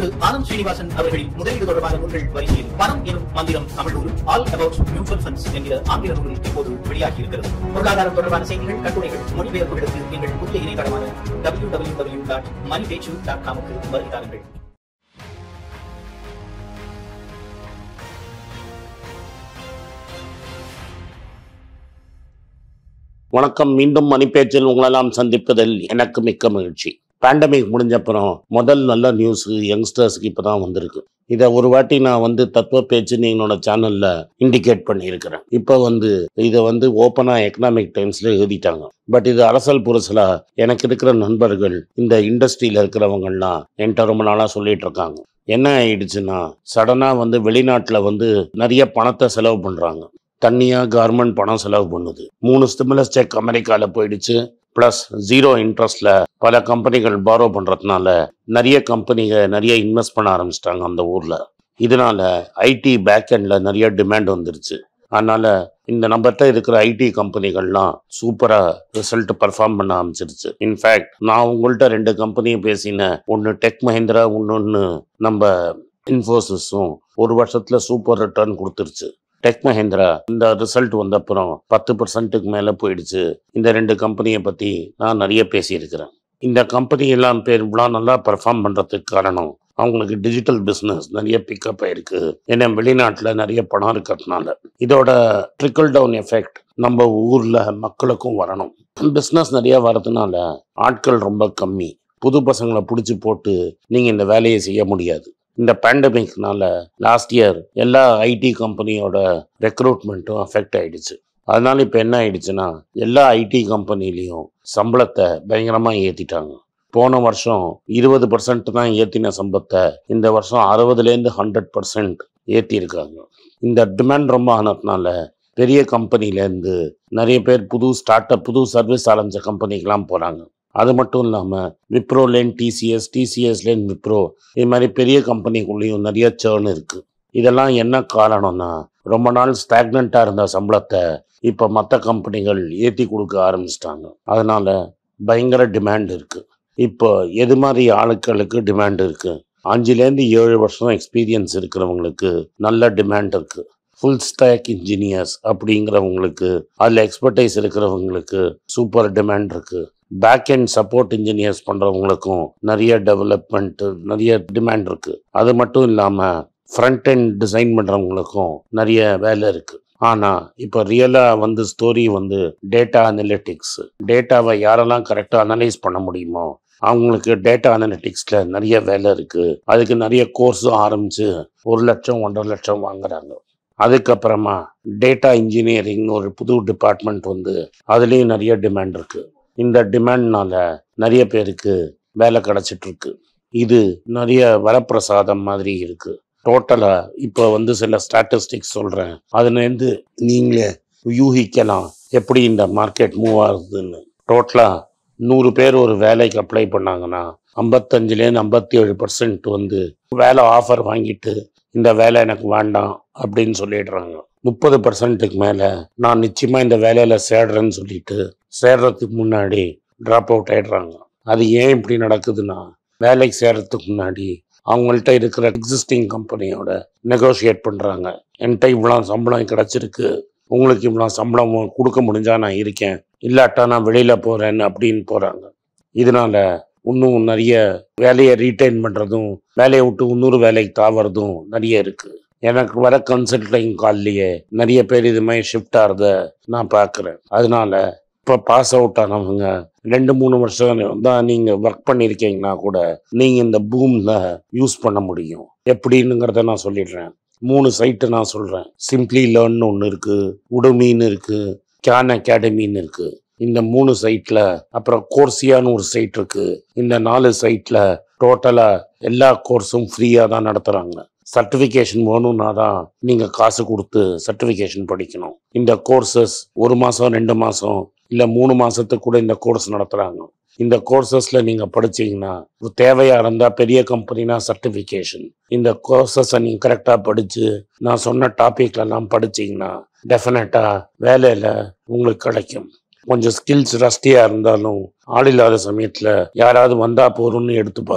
இப்பொழுது ஆனந்த் ஸ்ரீனிவாசன் அவர்களின் முதலீடு தொடர்பான நூல்கள் வரிசையில் பணம் எனும் மந்திரம் தமிழ் நூல் ஆல் அபவுட் மியூச்சுவல் ஃபண்ட்ஸ் என்கிற ஆங்கில நூல் இப்போது வெளியாகி இருக்கிறது பொருளாதாரம் தொடர்பான செய்திகள் கட்டுரைகள் மொழிபெயர்ப்புகளுக்கு எங்கள் புதிய இணையதளமான W W W dot Mani dot காமுக்கு வருகை தாருங்கள் வணக்கம் மீண்டும் மணிப்பேச்சில் உங்களெல்லாம் சந்திப்பதில் எனக்கு மிக்க மகிழ்ச்சி பேண்டமிக் முடிஞ்ச அப்புறம் முதல் நல்ல நியூஸ் யங்ஸ்டர்ஸ்க்கு இப்போ தான் வந்திருக்கு இதை ஒரு வாட்டி நான் வந்து தத்துவ பேச்சுன்னு என்னோட சேனலில் இண்டிகேட் பண்ணியிருக்கிறேன் இப்போ வந்து இதை வந்து ஓப்பனாக எக்கனாமிக் டைம்ஸில் எழுதிட்டாங்க பட் இது அரசல் புரசலா எனக்கு இருக்கிற நண்பர்கள் இந்த இண்டஸ்ட்ரியில் இருக்கிறவங்கலாம் என்கிட்ட ரொம்ப நாளாக சொல்லிட்டு இருக்காங்க என்ன ஆயிடுச்சுன்னா சடனாக வந்து வெளிநாட்டில் வந்து நிறைய பணத்தை செலவு பண்ணுறாங்க தண்ணியாக கவர்மெண்ட் பணம் செலவு பண்ணுது மூணு ஸ்டிமுலஸ் செக் அமெரிக்காவில் போயிடுச்சு ப்ளஸ் ஜீரோ இன்ட்ரெஸ்ட்ல பல கம்பெனிகள் பாரோ பண்ணுறதுனால நிறைய கம்பெனிங்க நிறைய இன்வெஸ்ட் பண்ண ஆரம்பிச்சிட்டாங்க அந்த ஊரில் இதனால ஐடி பேக் எண்டில் நிறைய டிமாண்ட் வந்துருச்சு அதனால இந்த நம்மகிட்ட இருக்கிற ஐடி கம்பெனிகள்லாம் சூப்பராக ரிசல்ட் பர்ஃபார்ம் பண்ண ஆரம்பிச்சிருச்சு இன்ஃபேக்ட் நான் உங்கள்கிட்ட ரெண்டு கம்பெனியும் பேசினேன் ஒன்று டெக் மஹிந்திரா இன்னொன்று நம்ம இன்ஃபோசிஸும் ஒரு வருஷத்தில் சூப்பர் ரிட்டர்ன் கொடுத்துருச்சு டெக் மஹேந்திரா இந்த ரிசல்ட் வந்த அப்புறம் பத்து பர்சன்ட்டுக்கு மேலே போயிடுச்சு இந்த ரெண்டு கம்பெனியை பற்றி நான் நிறைய பேசியிருக்கிறேன் இந்த கம்பெனி எல்லாம் பேர் இவ்வளோ நல்லா பர்ஃபார்ம் பண்ணுறதுக்கு காரணம் அவங்களுக்கு டிஜிட்டல் பிஸ்னஸ் நிறைய பிக்கப் ஆயிருக்கு ஏன்னா வெளிநாட்டில் நிறைய பணம் இருக்கிறதுனால இதோட ட்ரிக்கிள் டவுன் எஃபெக்ட் நம்ம ஊரில் மக்களுக்கும் வரணும் பிஸ்னஸ் நிறைய வரதுனால ஆட்கள் ரொம்ப கம்மி புது பசங்களை பிடிச்சி போட்டு நீங்கள் இந்த வேலையை செய்ய முடியாது இந்த பேண்டமிக்னால லாஸ்ட் இயர் எல்லா ஐடி கம்பெனியோட ரெக்ரூட்மெண்ட்டும் அஃபெக்ட் ஆயிடுச்சு அதனால இப்போ என்ன ஆயிடுச்சுன்னா எல்லா ஐடி கம்பெனிலையும் சம்பளத்தை பயங்கரமாக ஏற்றிட்டாங்க போன வருஷம் இருபது பர்சன்ட் தான் ஏற்றின சம்பளத்தை இந்த வருஷம் அறுபதுலேருந்து ஹண்ட்ரட் பர்சன்ட் ஏற்றிருக்காங்க இந்த டிமாண்ட் ரொம்ப ஆனதுனால பெரிய கம்பெனிலேருந்து நிறைய பேர் புது ஸ்டார்ட் அப் புது சர்வீஸ் ஆரம்பித்த கம்பெனிக்கெலாம் போகிறாங்க அது மட்டும் இல்லாமல் விப்ரோலேன் டிசிஎஸ் டிசிஎஸ்லேன் விப்ரோ இது மாதிரி பெரிய கம்பெனிக்குள்ளேயும் நிறைய சேர்ன் இருக்குது இதெல்லாம் என்ன காரணம்னா ரொம்ப நாள் ஸ்டாக்னண்ட்டாக இருந்த சம்பளத்தை இப்போ மற்ற கம்பெனிகள் ஏற்றி கொடுக்க ஆரம்பிச்சிட்டாங்க அதனால பயங்கர டிமாண்ட் இருக்குது இப்போ எது மாதிரி ஆட்களுக்கு டிமாண்ட் இருக்குது அஞ்சுலேருந்து ஏழு வருஷம் எக்ஸ்பீரியன்ஸ் இருக்கிறவங்களுக்கு நல்ல டிமாண்ட் இருக்குது ஃபுல் ஸ்டாக் இன்ஜினியர்ஸ் அப்படிங்கிறவங்களுக்கு அதில் எக்ஸ்பர்டைஸ் இருக்கிறவங்களுக்கு சூப்பர் டிமாண்ட் இருக்குது பேக் அண்ட் சப்போர்ட் இன்ஜினியர்ஸ் பண்ணுறவங்களுக்கும் நிறைய டெவலப்மெண்ட் நிறைய டிமாண்ட் இருக்குது அது மட்டும் இல்லாமல் ஃப்ரண்ட் அண்ட் டிசைன் பண்ணுறவங்களுக்கும் நிறைய வேலை இருக்குது ஆனால் இப்போ ரியலாக வந்து ஸ்டோரி வந்து டேட்டா அனலிட்டிக்ஸ் டேட்டாவை யாரெல்லாம் கரெக்டாக அனலைஸ் பண்ண முடியுமோ அவங்களுக்கு டேட்டா அனலிட்டிக்ஸில் நிறைய வேலை இருக்குது அதுக்கு நிறைய கோர்ஸும் ஆரம்பித்து ஒரு லட்சம் ஒன்றரை லட்சம் வாங்குறாங்க அதுக்கப்புறமா டேட்டா இன்ஜினியரிங் ஒரு புது டிபார்ட்மெண்ட் வந்து அதுலேயும் நிறைய டிமாண்ட் இருக்குது இந்த டிமாண்ட்னால நிறைய பேருக்கு வேலை கிடைச்சிட்டு இருக்கு இது நிறைய வரப்பிரசாதம் மாதிரி இருக்கு டோட்டலா இப்போ வந்து சில ஸ்டாட்டிஸ்டிக்ஸ் சொல்றேன் அதுலேருந்து நீங்களே யூகிக்கலாம் எப்படி இந்த மார்க்கெட் மூவ் ஆகுதுன்னு டோட்டலா நூறு பேர் ஒரு வேலைக்கு அப்ளை பண்ணாங்கன்னா ஐம்பத்தஞ்சுலேருந்து ஐம்பத்தி ஏழு பர்சன்ட் வந்து வேலை ஆஃபர் வாங்கிட்டு இந்த வேலை எனக்கு வேண்டாம் அப்படின்னு சொல்லிடுறாங்க முப்பது பர்சன்ட்டுக்கு மேலே நான் நிச்சயமாக இந்த வேலையில் சேர்றேன்னு சொல்லிட்டு சேர்றதுக்கு முன்னாடி ட்ராப் அவுட் ஆயிடுறாங்க அது ஏன் இப்படி நடக்குதுன்னா வேலைக்கு சேர்றதுக்கு முன்னாடி அவங்கள்ட்ட இருக்கிற எக்ஸிஸ்டிங் கம்பெனியோட நெகோஷியேட் பண்ணுறாங்க என்கிட்ட இவ்வளோ சம்பளம் கிடச்சிருக்கு உங்களுக்கு இவ்வளோ சம்பளம் கொடுக்க முடிஞ்சா நான் இருக்கேன் இல்லாட்டா நான் வெளியில் போகிறேன்னு அப்படின்னு போகிறாங்க இதனால இன்னும் நிறைய வேலையை ரீட்டைன் பண்ணுறதும் வேலையை விட்டு இன்னொரு வேலைக்கு தாவறதும் நிறைய இருக்குது எனக்கு வர கன்சல்டிங் கால்லையே நிறைய பேர் இது மாதிரி ஷிஃப்ட் ஆகிறத நான் பார்க்குறேன் அதனால இப்போ பாஸ் அவுட் ஆனவங்க ரெண்டு மூணு வருஷம் தான் நீங்கள் ஒர்க் பண்ணியிருக்கீங்கன்னா கூட நீங்கள் இந்த பூமில் யூஸ் பண்ண முடியும் எப்படின்னுங்கிறத நான் சொல்லிடுறேன் மூணு சைட்டு நான் சொல்கிறேன் சிம்ப்ளி லேர்ன்னு ஒன்று இருக்குது உடுமின்னு இருக்குது கேன் அகாடமின்னு இருக்குது இந்த மூணு சைட்டில் அப்புறம் கோர்சியான்னு ஒரு சைட் இருக்குது இந்த நாலு சைட்டில் டோட்டலாக எல்லா கோர்ஸும் ஃப்ரீயாக தான் நடத்துகிறாங்க சர்டிஃபிகேஷன் வேணும்னா தான் நீங்கள் காசு கொடுத்து சர்டிஃபிகேஷன் படிக்கணும் இந்த கோர்சஸ் ஒரு மாதம் ரெண்டு மாதம் இல்லை மூணு மாதத்துக்கு கூட இந்த கோர்ஸ் நடத்துகிறாங்க இந்த கோர்சஸில் நீங்கள் படிச்சீங்கன்னா ஒரு தேவையாக இருந்தால் பெரிய கம்பெனினா சர்டிஃபிகேஷன் இந்த கோர்சஸை நீங்கள் கரெக்டாக படித்து நான் சொன்ன டாபிக்லலாம் படிச்சீங்கன்னா டெஃபினட்டாக வேலையில் உங்களுக்கு கிடைக்கும் கொஞ்சம் ஸ்கில்ஸ் ரஸ்டியாக இருந்தாலும் ஆள் இல்லாத சமயத்தில் யாராவது வந்தால் போகிறோம்னு எடுத்துப்பாங்க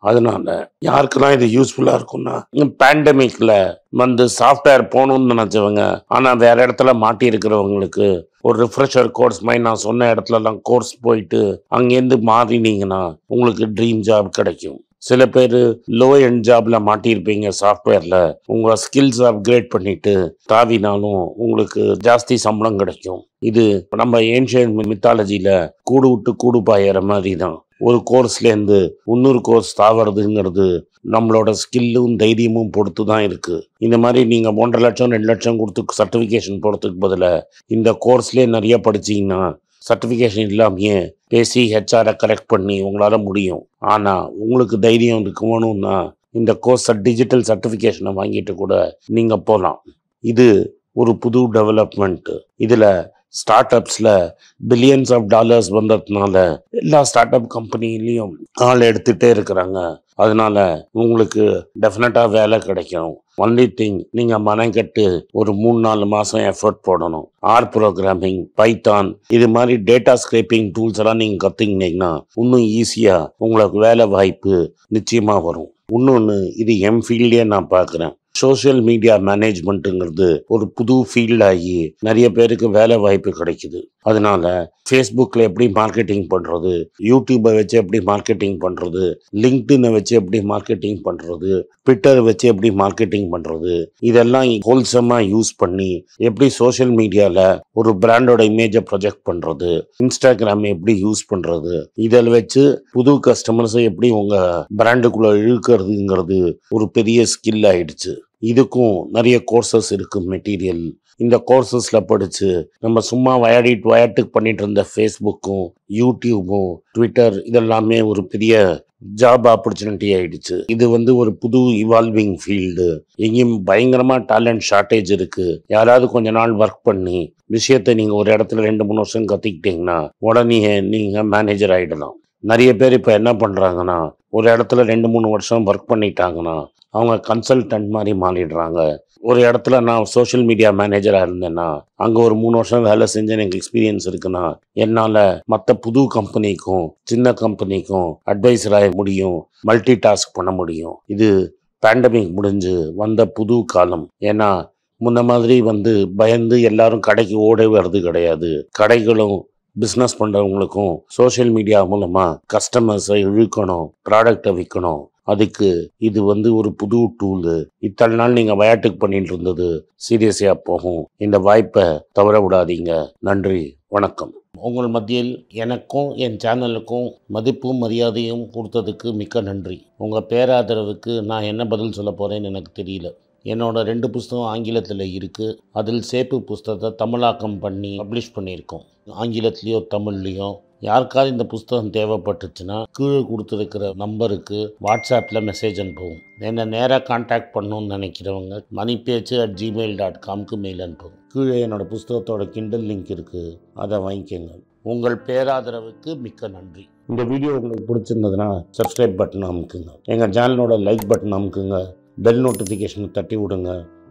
அதனால யாருக்கெல்லாம் இது யூஸ்ஃபுல்லாக இருக்கும்னா பேண்டமிக்கில் வந்து சாஃப்ட்வேர் போகணும்னு நினச்சவங்க ஆனால் வேற இடத்துல மாட்டி இருக்கிறவங்களுக்கு ஒரு ரிஃப்ரெஷர் கோர்ஸ் மாதிரி நான் சொன்ன இடத்துலலாம் கோர்ஸ் போயிட்டு அங்கேருந்து மாறினீங்கன்னா உங்களுக்கு ட்ரீம் ஜாப் கிடைக்கும் சில பேர் லோ எண்ட் ஜாப்ல மாட்டியிருப்பீங்க சாஃப்ட்வேர்ல உங்க ஸ்கில்ஸ் அப்கிரேட் பண்ணிட்டு தாவினாலும் உங்களுக்கு ஜாஸ்தி சம்பளம் கிடைக்கும் இது நம்ம ஏன்ஷியன் மித்தாலஜியில கூடு விட்டு கூடு பாயிற மாதிரி தான் ஒரு கோர்ஸ்லேருந்து இன்னொரு கோர்ஸ் தாவறதுங்கிறது நம்மளோட ஸ்கில்லும் தைரியமும் பொறுத்து தான் இருக்கு இந்த மாதிரி நீங்க ஒன்றரை லட்சம் ரெண்டு லட்சம் கொடுத்து சர்டிஃபிகேஷன் போகிறதுக்கு பதிலாக இந்த கோர்ஸ்லேயே நிறைய படிச்சீங்கன்னா சர்டிஃபிகேஷன் இல்லாமையே பேசி ஹெச்ஆரை கரெக்ட் பண்ணி உங்களால் முடியும் ஆனால் உங்களுக்கு தைரியம் இருக்கணும்னா இந்த கோர்ஸை டிஜிட்டல் சர்டிஃபிகேஷனை வாங்கிட்டு கூட நீங்கள் போகலாம் இது ஒரு புது டெவலப்மெண்ட் இதில் ஸ்டார்ட் அப்ஸில் பில்லியன்ஸ் ஆஃப் டாலர்ஸ் வந்ததுனால எல்லா ஸ்டார்ட் அப் கம்பெனிலையும் ஆள் எடுத்துகிட்டே இருக்கிறாங்க அதனால உங்களுக்கு டெஃபினட்டாக வேலை கிடைக்கும் ஒன்லி திங் நீங்கள் மனங்கட்டு ஒரு மூணு நாலு மாதம் எஃபர்ட் போடணும் ஆர் ப்ரோக்ராமிங் பைத்தான் இது மாதிரி டேட்டா ஸ்க்ரேப்பிங் டூல்ஸ் எல்லாம் நீங்கள் கற்றுக்கினீங்கன்னா இன்னும் ஈஸியாக உங்களுக்கு வேலை வாய்ப்பு நிச்சயமாக வரும் இன்னொன்று இது எம் ஃபீல்டே நான் பார்க்குறேன் சோஷியல் மீடியா மேனேஜ்மெண்ட்டுங்கிறது ஒரு புது ஃபீல்ட் ஆகி நிறைய பேருக்கு வேலை வாய்ப்பு கிடைக்குது அதனால ஃபேஸ்புக்கில் எப்படி மார்க்கெட்டிங் பண்ணுறது யூடியூப்பை வச்சு எப்படி மார்க்கெட்டிங் பண்ணுறது லிங்க்டினை வச்சு எப்படி மார்க்கெட்டிங் பண்ணுறது ட்விட்டர் வச்சு எப்படி மார்க்கெட்டிங் பண்ணுறது இதெல்லாம் ஹோல்சமாக யூஸ் பண்ணி எப்படி சோஷியல் மீடியாவில் ஒரு பிராண்டோட இமேஜை ப்ரொஜெக்ட் பண்ணுறது இன்ஸ்டாகிராம் எப்படி யூஸ் பண்ணுறது இதில் வச்சு புது கஸ்டமர்ஸை எப்படி உங்கள் பிராண்டுக்குள்ளே இழுக்கிறதுங்கிறது ஒரு பெரிய ஸ்கில் ஆயிடுச்சு இதுக்கும் நிறைய கோர்சஸ் இருக்கு மெட்டீரியல் இந்த கோர்சஸில் படித்து நம்ம சும்மா விளையாடிட்டு விளையாட்டுக்கு பண்ணிட்டு இருந்த ஃபேஸ்புக்கும் யூடியூபும் ட்விட்டர் இதெல்லாமே ஒரு பெரிய ஜாப் ஆப்பர்ச்சுனிட்டி ஆயிடுச்சு இது வந்து ஒரு புது இவால்விங் ஃபீல்டு எங்கேயும் பயங்கரமா டேலண்ட் ஷார்ட்டேஜ் இருக்கு யாராவது கொஞ்ச நாள் ஒர்க் பண்ணி விஷயத்தை நீங்க ஒரு இடத்துல ரெண்டு மூணு வருஷம் கத்திக்கிட்டீங்கன்னா உடனே நீங்க மேனேஜர் ஆயிடலாம் நிறைய பேர் இப்போ என்ன பண்றாங்கன்னா ஒரு இடத்துல ரெண்டு மூணு வருஷம் ஒர்க் பண்ணிட்டாங்கன்னா அவங்க கன்சல்டன்ட் மாதிரி மாறிடுறாங்க ஒரு இடத்துல நான் சோஷியல் மீடியா மேனேஜராக இருந்தேன்னா அங்கே ஒரு மூணு வருஷம் வேலை செஞ்ச எனக்கு எக்ஸ்பீரியன்ஸ் இருக்குன்னா என்னால் மற்ற புது கம்பெனிக்கும் சின்ன கம்பெனிக்கும் அட்வைசராக முடியும் மல்டி டாஸ்க் பண்ண முடியும் இது பேண்டமிக் முடிஞ்சு வந்த புது காலம் ஏன்னா முன்ன மாதிரி வந்து பயந்து எல்லாரும் கடைக்கு ஓட வர்றது கிடையாது கடைகளும் பிஸ்னஸ் பண்ணுறவங்களுக்கும் சோஷியல் மீடியா மூலமாக கஸ்டமர்ஸை இழுக்கணும் ப்ராடக்டை விற்கணும் அதுக்கு இது வந்து ஒரு புது டூலு இத்தனை நாள் நீங்கள் விளையாட்டுக்கு பண்ணிட்டு இருந்தது சீரியஸாக போகும் இந்த வாய்ப்பை தவற விடாதீங்க நன்றி வணக்கம் உங்கள் மத்தியில் எனக்கும் என் சேனலுக்கும் மதிப்பும் மரியாதையும் கொடுத்ததுக்கு மிக்க நன்றி உங்கள் பேராதரவுக்கு நான் என்ன பதில் சொல்ல போகிறேன்னு எனக்கு தெரியல என்னோட ரெண்டு புஸ்தகம் ஆங்கிலத்தில் இருக்குது அதில் சேப்பு புஸ்தகத்தை தமிழாக்கம் பண்ணி பப்ளிஷ் பண்ணியிருக்கோம் ஆங்கிலத்துலேயோ தமிழ்லேயோ யாருக்காவது இந்த புஸ்தகம் தேவைப்பட்டுச்சுன்னா கீழே கொடுத்துருக்கிற நம்பருக்கு வாட்ஸ்அப்பில் மெசேஜ் அனுப்புவோம் என்னை நேராக காண்டாக்ட் பண்ணணும்னு நினைக்கிறவங்க மணி பேச்சு அட் ஜிமெயில் டாட் காம்க்கு மெயில் அனுப்புவோம் கீழே என்னோட புஸ்தகத்தோட கிண்டல் லிங்க் இருக்குது அதை வாங்கிக்கோங்க உங்கள் பேராதரவுக்கு மிக்க நன்றி இந்த வீடியோ உங்களுக்கு பிடிச்சிருந்ததுன்னா சப்ஸ்கிரைப் பட்டன் அமுக்குங்க எங்கள் சேனலோட லைக் பட்டன் அமுக்குங்க பெல் நோட்டிஃபிகேஷனை தட்டி விடுங்க